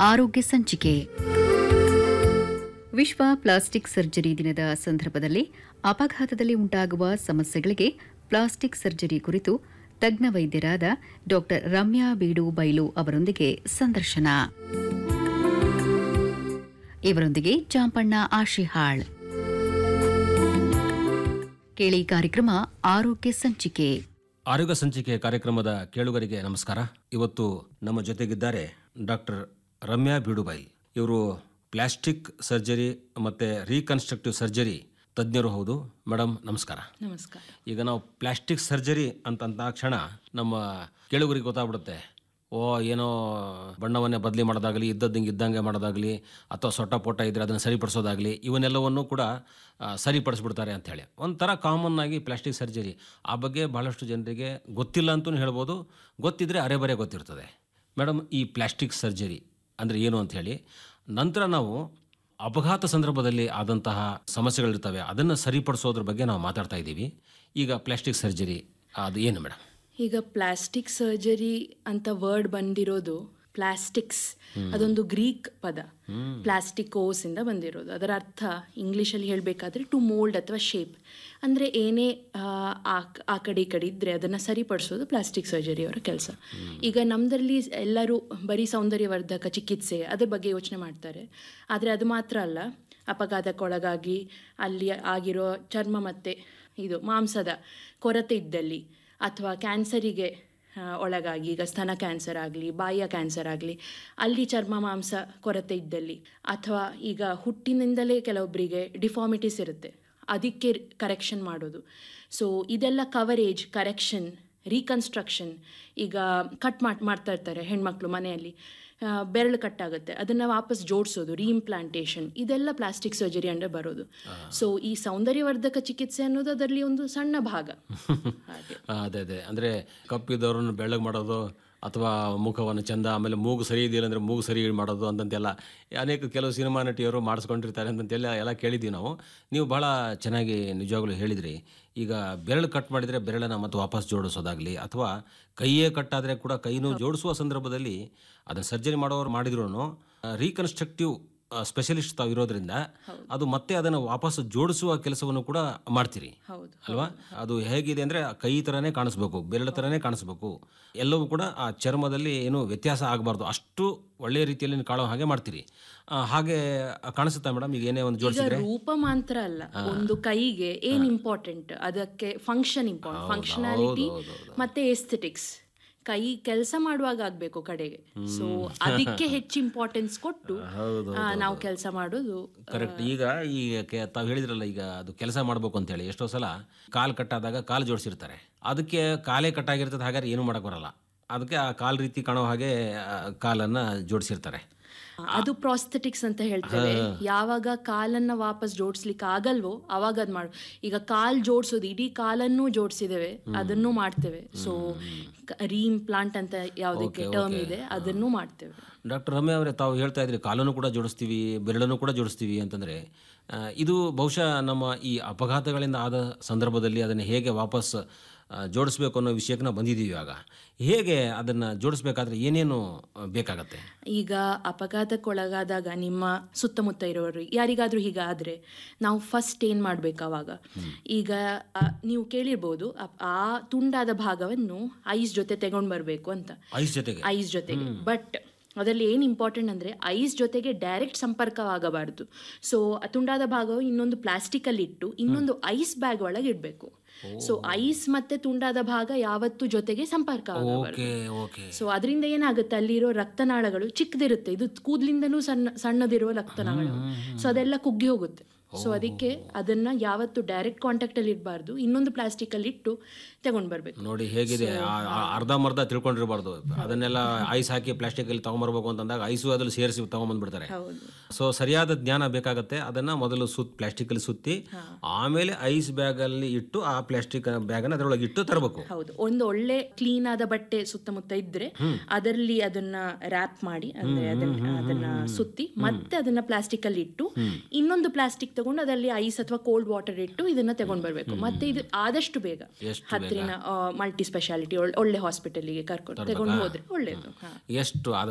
ಆರೋಗ್ಯ ಸಂಚಿಕೆ ವಿಶ್ವ ಪ್ಲಾಸ್ಟಿಕ್ ಸರ್ಜರಿ ದಿನದ ಸಂದರ್ಭದಲ್ಲಿ ಅಪಘಾತದಲ್ಲಿ ಉಂಟಾಗುವ ಸಮಸ್ಯೆಗಳಿಗೆ ಪ್ಲಾಸ್ಟಿಕ್ ಸರ್ಜರಿ ಕುರಿತು ತಜ್ಞ ವೈದ್ಯರಾದ ಡಾ ರಮ್ಯಾ ಬೀಡು ಬೈಲು ಅವರೊಂದಿಗೆ ಸಂದರ್ಶನ ಇವರೊಂದಿಗೆ ಚಾಂಪಣ್ಣ ಆಶಿಹಾಳ್ ಕೇಳಿ ಕಾರ್ಯಕ್ರಮ ಆರೋಗ್ಯ ಸಂಚಿಕೆ ಆರೋಗ್ಯ ಸಂಚಿಕೆ ಕಾರ್ಯಕ್ರಮದ ಕೇಳುಗರಿಗೆ ನಮಸ್ಕಾರ ಇವತ್ತು ನಮ್ಮ ಜೊತೆಗಿದ್ದಾರೆ ಡಾಕ್ಟರ್ ರಮ್ಯಾ ಬೀಡುಬಾಯಿ ಇವರು ಪ್ಲಾಸ್ಟಿಕ್ ಸರ್ಜರಿ ಮತ್ತು ರೀಕನ್ಸ್ಟ್ರಕ್ಟಿವ್ ಸರ್ಜರಿ ತಜ್ಞರು ಹೌದು ಮೇಡಮ್ ನಮಸ್ಕಾರ ನಮಸ್ಕಾರ ಈಗ ನಾವು ಪ್ಲಾಸ್ಟಿಕ್ ಸರ್ಜರಿ ಅಂತ ಕ್ಷಣ ನಮ್ಮ ಕೇಳುಗರಿಗೆ ಗೊತ್ತಾಗ್ಬಿಡುತ್ತೆ ಓ ಏನೋ ಬಣ್ಣವನ್ನೇ ಬದಲಿ ಮಾಡೋದಾಗಲಿ ಇದ್ದದ್ದಂಗೆ ಇದ್ದಂಗೆ ಮಾಡೋದಾಗಲಿ ಅಥವಾ ಸೊಟ್ಟ ಪೊಟ್ಟ ಇದ್ದರೆ ಅದನ್ನು ಸರಿಪಡಿಸೋದಾಗಲಿ ಇವನ್ನೆಲ್ಲವನ್ನು ಕೂಡ ಆ, ಸರಿಪಡಿಸ್ಬಿಡ್ತಾರೆ ಅಂಥೇಳಿ ಒಂಥರ ಕಾಮನ್ ಆಗಿ ಪ್ಲಾಸ್ಟಿಕ್ ಸರ್ಜರಿ ಆ ಬಗ್ಗೆ ಭಾಳಷ್ಟು ಜನರಿಗೆ ಗೊತ್ತಿಲ್ಲ ಅಂತಲೂ ಹೇಳ್ಬೋದು ಗೊತ್ತಿದ್ದರೆ ಅರೆಬರೆ ಗೊತ್ತಿರ್ತದೆ ಮೇಡಮ್ ಈ ಪ್ಲಾಸ್ಟಿಕ್ ಸರ್ಜರಿ ಅಂದರೆ ಏನು ಅಂತ ಹೇಳಿ ನಂತರ ನಾವು ಅಪಘಾತ ಸಂದರ್ಭದಲ್ಲಿ ಆದಂತಹ ಸಮಸ್ಯೆಗಳಿರ್ತವೆ ಅದನ್ನು ಸರಿಪಡಿಸೋದ್ರ ಬಗ್ಗೆ ನಾವು ಮಾತಾಡ್ತಾ ಇದ್ದೀವಿ ಈಗ ಪ್ಲಾಸ್ಟಿಕ್ ಸರ್ಜರಿ ಅದು ಏನು ಮೇಡಮ್ ಈಗ ಪ್ಲಾಸ್ಟಿಕ್ ಸರ್ಜರಿ ಅಂತ ವರ್ಡ್ ಬಂದಿರೋದು ಪ್ಲಾಸ್ಟಿಕ್ಸ್ ಅದೊಂದು ಗ್ರೀಕ್ ಪದ ಪ್ಲಾಸ್ಟಿಕೋಸ್ ಇಂದ ಬಂದಿರೋದು ಅದರ ಅರ್ಥ ಇಂಗ್ಲಿಷಲ್ಲಿ ಹೇಳಬೇಕಾದ್ರೆ ಟು ಮೋಲ್ಡ್ ಅಥವಾ ಶೇಪ್ ಅಂದರೆ ಏನೇ ಆ, ಆ- ಆ ಕಡೆ ಈ ಕಡೆ ಇದ್ದರೆ ಅದನ್ನು ಸರಿಪಡಿಸೋದು ಪ್ಲಾಸ್ಟಿಕ್ ಸರ್ಜರಿ ಅವರ ಕೆಲಸ ಈಗ ನಮ್ಮದಲ್ಲಿ ಎಲ್ಲರೂ ಬರೀ ಸೌಂದರ್ಯವರ್ಧಕ ಚಿಕಿತ್ಸೆ ಅದ್ರ ಬಗ್ಗೆ ಯೋಚನೆ ಮಾಡ್ತಾರೆ ಆದರೆ ಅದು ಮಾತ್ರ ಅಲ್ಲ ಅಪಘಾತಕ್ಕೊಳಗಾಗಿ ಅಲ್ಲಿ ಆಗಿರೋ ಚರ್ಮ ಮತ್ತು ಇದು ಮಾಂಸದ ಕೊರತೆ ಇದ್ದಲ್ಲಿ ಅಥವಾ ಕ್ಯಾನ್ಸರಿಗೆ ಆ, ಒಳಗಾಗಿ ಈಗ ಸ್ತನ ಕ್ಯಾನ್ಸರ್ ಆಗಲಿ ಬಾಯಿಯ ಕ್ಯಾನ್ಸರ್ ಆಗಲಿ ಅಲ್ಲಿ ಚರ್ಮ ಮಾಂಸ ಕೊರತೆ ಇದ್ದಲ್ಲಿ ಅಥವಾ ಈಗ ಹುಟ್ಟಿನಿಂದಲೇ ಕೆಲವೊಬ್ಬರಿಗೆ ಡಿಫಾರ್ಮಿಟೀಸ್ ಇರುತ್ತೆ ಅದಕ್ಕೆ ಕರೆಕ್ಷನ್ ಮಾಡೋದು ಸೊ ಇದೆಲ್ಲ ಕವರೇಜ್ ಕರೆಕ್ಷನ್ ರೀಕನ್ಸ್ಟ್ರಕ್ಷನ್ ಈಗ ಕಟ್ ಮಾಡ್ ಮಾಡ್ತಾ ಇರ್ತಾರೆ ಹೆಣ್ಮಕ್ಳು ಮನೆಯಲ್ಲಿ ಆ, ಬೆರಳು ಕಟ್ಟಾಗುತ್ತೆ ಅದನ್ನು ವಾಪಸ್ ಜೋಡಿಸೋದು ರೀಇಂಪ್ಲಾಂಟೇಷನ್ ಇದೆಲ್ಲ ಪ್ಲಾಸ್ಟಿಕ್ ಸರ್ಜರಿ ಅಂದರೆ ಬರೋದು ಸೊ ಈ ಸೌಂದರ್ಯವರ್ಧಕ ಚಿಕಿತ್ಸೆ ಅನ್ನೋದು ಅದರಲ್ಲಿ ಒಂದು ಸಣ್ಣ ಭಾಗ ಹಾಗೆ ಆ, ಅದೇ ಅದೇ ಅಂದರೆ ಕಪ್ಪಿದ್ದವ್ರನ್ನ ಬೆಳ್ಳಗೆ ಮಾಡೋದು ಅಥವಾ ಮುಖವನ್ನು ಚಂದ ಆಮೇಲೆ ಮೂಗು ಸರಿ ಇದೆಯಲ್ಲ ಅಂದರೆ ಮೂಗು ಸರಿ ಮಾಡೋದು ಅಂತಂತೆಲ್ಲ ಅನೇಕ ಕೆಲವು ಸಿನಿಮಾ ನಟಿಯರು ಮಾಡಿಸ್ಕೊಂಡಿರ್ತಾರೆ ಅಂತಂತೆಲ್ಲ ಎಲ್ಲ ಕೇಳಿದ್ದೀವಿ ನಾವು ನೀವು ಭಾಳ ಚೆನ್ನಾಗಿ ನಿಜವಾಗ್ಲೂ ಹೇಳಿದ್ರಿ ಈಗ ಬೆರಳು ಕಟ್ ಮಾಡಿದರೆ ಬೆರಳನ್ನು ಮತ್ತೆ ವಾಪಸ್ ಜೋಡಿಸೋದಾಗಲಿ ಅಥವಾ ಕೈಯೇ ಕಟ್ಟಾದರೆ ಕೂಡ ಕೈನೂ ಜೋಡಿಸುವ ಸಂದರ್ಭದಲ್ಲಿ ಅದನ್ನು ಸರ್ಜರಿ ಮಾಡೋರು ಮಾಡಿದ್ರು ರೀಕನ್ಸ್ಟ್ರಕ್ಟಿವ್ ಸ್ಪೆಷಲಿಸ್ಟ್ ತಾವು ಇರೋದ್ರಿಂದ ಅದು ಮತ್ತೆ ಅದನ್ನು ವಾಪಸ್ ಜೋಡಿಸುವ ಕೆಲಸವನ್ನು ಕೂಡ ಮಾಡ್ತೀರಿ ಹೌದು ಅಲ್ವಾ ಅದು ಹೇಗಿದೆ ಅಂದರೆ ಕೈ ಥರನೇ ಕಾಣಿಸ್ಬೇಕು ಬೆರಳ ಥರನೇ ಕಾಣಿಸ್ಬೇಕು ಎಲ್ಲವೂ ಕೂಡ ಆ ಚರ್ಮದಲ್ಲಿ ಏನು ವ್ಯತ್ಯಾಸ ಆಗಬಾರ್ದು ಅಷ್ಟು ಒಳ್ಳೆಯ ರೀತಿಯಲ್ಲಿ ನೀವು ಕಾಣೋ ಹಾಗೆ ಮಾಡ್ತೀರಿ ಆ, ಹಾಗೆ ಕಾಣಿಸುತ್ತಾ ಮೇಡಮ್ ಈಗ ಏನೇ ಒಂದು ಈಗ ಜೋಡಿಸಿದ್ರೆ ರೂಪ ಮಾತ್ರ ಅಲ್ಲ ಒಂದು ಕೈಗೆ ಏನ್ ಇಂಪಾರ್ಟೆಂಟ್ ಅದಕ್ಕೆ ಫಂಕ್ಷನ್ ಇಂಪಾರ್ಟೆಂಟ್ ಫಂಕ್ಷನಾಲಿಟಿ ಮತ್ತೆ ಎಸ್ಥೆಟಿಕ್ಸ್ ಕೈ ಕೆಲಸ ಮಾಡುವಾಗ ಆಗ್ಬೇಕು ಕಡೆಗೆ ಸೊ ಅದಕ್ಕೆ ಹೆಚ್ಚು ಇಂಪಾರ್ಟೆನ್ಸ್ ಕೊಟ್ಟು ಆ, ನಾವು ಕೆಲಸ ಮಾಡೋದು ಕರೆಕ್ಟ್ ಈಗ ಈ ಕೆ- ತಾವು ಹೇಳಿದ್ರಲ್ಲ ಈಗ ಅದು ಕೆಲಸ ಮಾಡಬೇಕು ಅಂತೇಳಿ ಎಷ್ಟೋ ಸಲ ಕಾಲು ಕಟ್ಟಾದಾಗ ಕಾಲು ಜೋಡಿಸಿರ್ತಾರೆ ಅದಕ್ಕೆ ಕಾಲೇ ಕಟ್ಟಾಗಿರ್ತದೆ ಹಾಗಾದ್ರೆ ಏನೂ ಮಾಡಕ್ಕೆ ಬರಲ್ಲ ಅದಕ್ಕೆ ಆ ಕಾಲು ರೀತಿ ಕಾಣೋ ಹಾಗೆ ಆ, ಕಾಲನ್ನ ಜೋಡಿಸಿರ್ತಾರೆ ಅದು ಪ್ರಾಸ್ಥೆಟಿಕ್ಸ್ ಅಂತ ಹೇಳ್ತೇವೆ ಯಾವಾಗ ಕಾಲನ್ನ ವಾಪಸ್ ಜೋಡಿಸ್ಲಿಕ್ಕೆ ಆಗಲ್ವೋ ಅವಾಗ ಅದ್ ಮಾಡು ಈಗ ಕಾಲ್ ಜೋಡಿಸೋದು ಇಡೀ ಕಾಲನ್ನು ಜೋಡಿಸಿದ್ದೇವೆ ಅದನ್ನು ಮಾಡ್ತೇವೆ ಸೊ ರೀಇಂಪ್ಲಾಂಟ್ ಅಂತ ಯಾವುದಕ್ಕೆ ಟರ್ಮ್ ಇದೆ ಅದನ್ನು ಮಾಡ್ತೇವೆ ಡಾಕ್ಟರ್ ರಮ್ಯ ಅವರೇ ತಾವು ಹೇಳ್ತಾ ಇದ್ರಿ ಕಾಲನ್ನು ಕೂಡ ಜೋಡಿಸ್ತೀವಿ ಬೆರಳನ್ನು ಕೂಡ ಜೋಡಿಸ್ತೀವಿ ಅಂತಂದರೆ ಆ, ಇದು ಬಹುಶಃ ನಮ್ಮ ಈ ಅಪಘಾತಗಳಿಂದ ಆದ ಸಂದರ್ಭದಲ್ಲಿ ಅದನ್ನು ಹೇಗೆ ವಾಪಸ್ ಆ, ಜೋಡಿಸ್ಬೇಕು ಅನ್ನೋ ವಿಷಯಕ್ಕೆ ನಾವು ಬಂದಿದ್ದೀವಿ ಇವಾಗ ಹೇಗೆ ಅದನ್ನು ಜೋಡಿಸ್ಬೇಕಾದ್ರೆ ಏನೇನು ಆ, ಬೇಕಾಗತ್ತೆ ಈಗ ಅಪಘಾತಕ್ಕೊಳಗಾದಾಗ ನಿಮ್ಮ ಸುತ್ತಮುತ್ತ ಇರೋರು ಯಾರಿಗಾದ್ರೂ ಹೀಗಾದ್ರೆ ನಾವು ಫಸ್ಟ್ ಏನ್ ಮಾಡ್ಬೇಕು ಅವಾಗ ಈಗ ಆ, ನೀವು ಕೇಳಿರ್ಬೋದು ಅಪ್- ಆ ತುಂಡಾದ ಭಾಗವನ್ನು ಐಸ್ ಜೊತೆ ತಗೊಂಡ್ ಬರ್ಬೇಕು ಅಂತ ಐಸ್ ಜೊತೆಗೆ ಐಸ್ ಜೊತೆಗೆ ಬಟ್ ಅದರಲ್ಲಿ ಏನು ಇಂಪಾರ್ಟೆಂಟ್ ಅಂದರೆ ಐಸ್ ಜೊತೆಗೆ ಡೈರೆಕ್ಟ್ ಸಂಪರ್ಕವಾಗಬಾರದು ಸೊ ತುಂಡಾದ ಭಾಗವು ಇನ್ನೊಂದು ಪ್ಲಾಸ್ಟಿಕಲ್ಲಿ ಇಟ್ಟು ಇನ್ನೊಂದು ಐಸ್ ಬ್ಯಾಗ್ ಒಳಗೆ ಇಡಬೇಕು ಸೊ ಐಸ್ ಮತ್ತೆ ತುಂಡಾದ ಭಾಗ ಯಾವತ್ತೂ ಜೊತೆಗೆ ಸಂಪರ್ಕ ಆಗಬಾರದು ಓಕೆ ಓಕೆ ಸೊ ಅದರಿಂದ ಏನಾಗುತ್ತೆ ಅಲ್ಲಿರೋ ರಕ್ತನಾಳಗಳು ಚಿಕ್ಕದಿರುತ್ತೆ ಇದು ಕೂದಲಿಂದನೂ ಸಣ್ಣ ಸಣ್ಣದಿರುವ ರಕ್ತನಾಳಗಳು ಸೊ ಅದೆಲ್ಲ ಕುಗ್ಗಿ ಹೋಗುತ್ತೆ ಸೊ ಅದಕ್ಕೆ ಅದನ್ನ ಯಾವತ್ತು ಡೈರೆಕ್ಟ್ ಕಾಂಟ್ಯಾಕ್ಟ್ ಅಲ್ಲಿ ಇಡಬಾರ್ದು ಇನ್ನೊಂದು ಪ್ಲಾಸ್ಟಿಕ್ ಅಲ್ಲಿ ಇಟ್ಟು ತಗೊಂಡ್ ಬರ್ಬೇಕು ನೋಡಿ ಹೇಗಿದೆ ಆ- ಆ ಅರ್ಧಂಬರ್ಧ ತಿಳ್ಕೊಂಡಿರಬಾರ್ದು ಅದನ್ನೆಲ್ಲ ಐಸ್ ಹಾಕಿ ಪ್ಲಾಸ್ಟಿಕಲ್ಲಿ ತೊಗೊಂಬರ್ಬೇಕು ಅಂತಂದಾಗ ಐಸು ಅದ್ರಲ್ಲಿ ಸೇರಿಸಿ ತೊಗೊಂಬಂದ್ಬಿಡ್ತಾರೆ ಹೌದು ಸೊ ಸರಿಯಾದ ಜ್ಞಾನ ಬೇಕಾಗತ್ತೆ ಅದನ್ನ ಮೊದಲು ಸುತ್ ಪ್ಲಾಸ್ಟಿಕಲ್ಲಿ ಸುತ್ತಿ ಆಮೇಲೆ ಐಸ್ ಬ್ಯಾಗಲ್ಲಿ ಇಟ್ಟು ಆ ಪ್ಲಾಸ್ಟಿಕ್ ಬ್ಯಾಗನ್ನು ಅದರೊಳಗೆ ಇಟ್ಟು ತರಬೇಕು ಹೌದು ಒಂದು ಒಳ್ಳೆ ಕ್ಲೀನ್ ಆದ ಬಟ್ಟೆ ಸುತ್ತಮುತ್ತ ಇದ್ರೆ ಅದರಲ್ಲಿ ಅದನ್ನ ರ್ಯಾಪ್ ಮಾಡಿ ಅಂದ್ರೆ ಅದನ್ನ ಅದನ್ನ ಸುತ್ತಿ ಮತ್ತೆ ಅದನ್ನ ಪ್ಲಾಸ್ಟಿಕ್ ಅಲ್ಲಿ ಇಟ್ಟು ಇನ್ನೊಂದು ಪ್ಲಾಸ್ಟಿಕ್ ತಗೊಂಡು ಅದರಲ್ಲಿ ಐಸ್ ಅಥವಾ ಕೋಲ್ಡ್ ವಾಟರ್ ಇಟ್ಟು ಇದನ್ನ ತಗೊಂಡ್ ಬರ್ಬೇಕು ಮತ್ತೆ ಇದು ಆದಷ್ಟು ಬೇಗ ಎಷ್ಟು ಹತ್ತಿರ ಮಲ್ಟಿ ಸ್ಪೆಷಾಲಿಟಿ ಒಳ್ಳೆ ಹಾಸ್ಪಿಟಲ್ಗೆ ಕರ್ಕೊಂಡು ತಗೊಂಡು ಹೋದ್ರೆ ಒಳ್ಳೇದು ಹಾ ಎಷ್ಟು